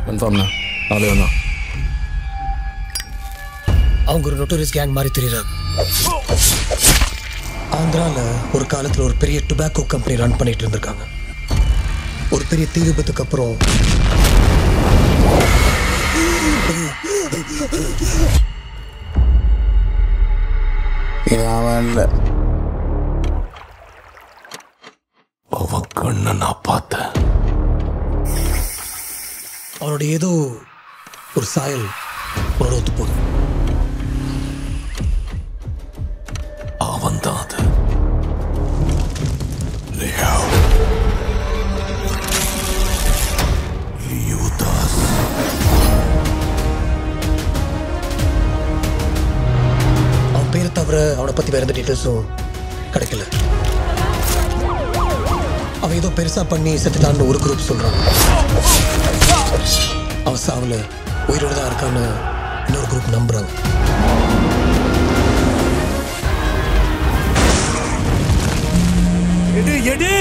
கன்ஃபார்ம்ண்ணா நாளே வந்தா அவங்க ஒரு நொட்டோரியஸ் கேங் மாதிரி தெரியுறாங்க ஆந்திரால ஒரு காலத்துல ஒரு பெரிய டுபாக்கோ கம்பெனி ரன் பண்ணிட்டு இருந்திருக்காங்க ஒரு பெரிய தீ விபத்துக்கு அப்புறம் இவன் அவன் இல்லை அவன் கண்ணை நான் பார்த்தேன் அவனோட ஏதோ ஒரு சாயல் உன்னோட ஒத்து போகுது அவன் தான் அது லியோ லியோதாஸ் அவன் பேரை தவிர அவனை பத்தி வேற எந்த டீட்டெயில்ஸும் கிடைக்கல அவன் ஏதோ பெருசா பண்ணி செத்துட்டான்னு ஒரு குரூப் சொல்றான் அவன் சாவுல உயிரோட தான் இருக்கான்னு இன்னொரு குரூப் நம்புறாங்க எடு எடு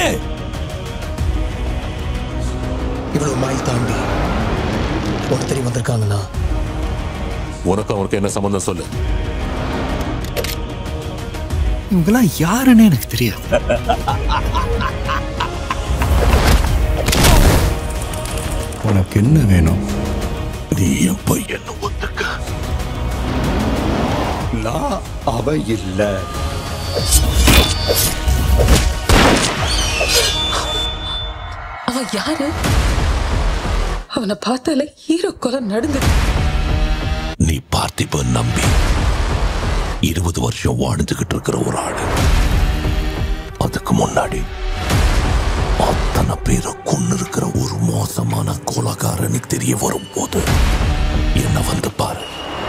இவ்வளவு மைல் தாண்டி உனக்கு தெரிய வந்திருக்காங்கன்னா உனக்கு அவனுக்கு என்ன சம்பந்தம் சொல்லு இவங்கெல்லாம் யாருன்னு எனக்கு தெரியாது உனக்கு என்ன வேணும் நீ என் பையன் ஒத்துக்க நான் அவ இல்ல அவன் யாரு அவனை பார்த்தாலே ஹீரோ கொலை நடந்தது நீ பார்த்திபன் நம்பி இருபது வருஷம் வாழ்ந்துகிட்டு இருக்கிற ஒரு ஆளு அதுக்கு முன்னாடி அத்தனை பேரை கொண்டு இருக்கிற ஒரு மோசமான கொலகாரன்னு தெரிய வரும்போது என்ன வந்து பாரு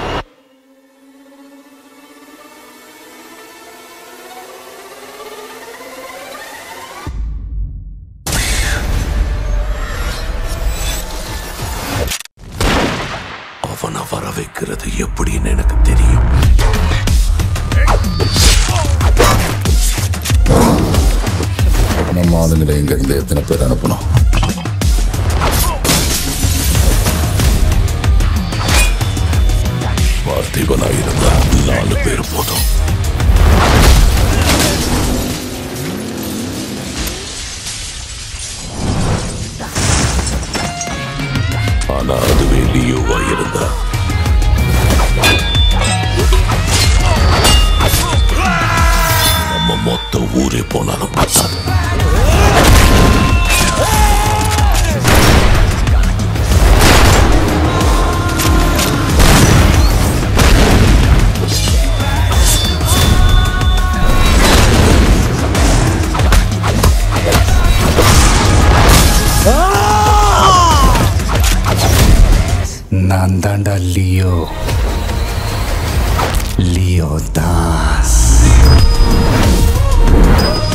அவனை வர வைக்கிறது எப்படின்னு எனக்கு தெரியும் நம்ம ஆளுங்களை இங்க இருந்து எத்தனை பேர் அனுப்பணும் பார்த்திபனா இருந்தா நாலு பேர் போதும் ஆனா அதுவே லியோவா இருந்தா நம்ம மொத்த ஊரே போனாலும் பத்தாது நான் தாண்டா லியோ லியோ தாஸ்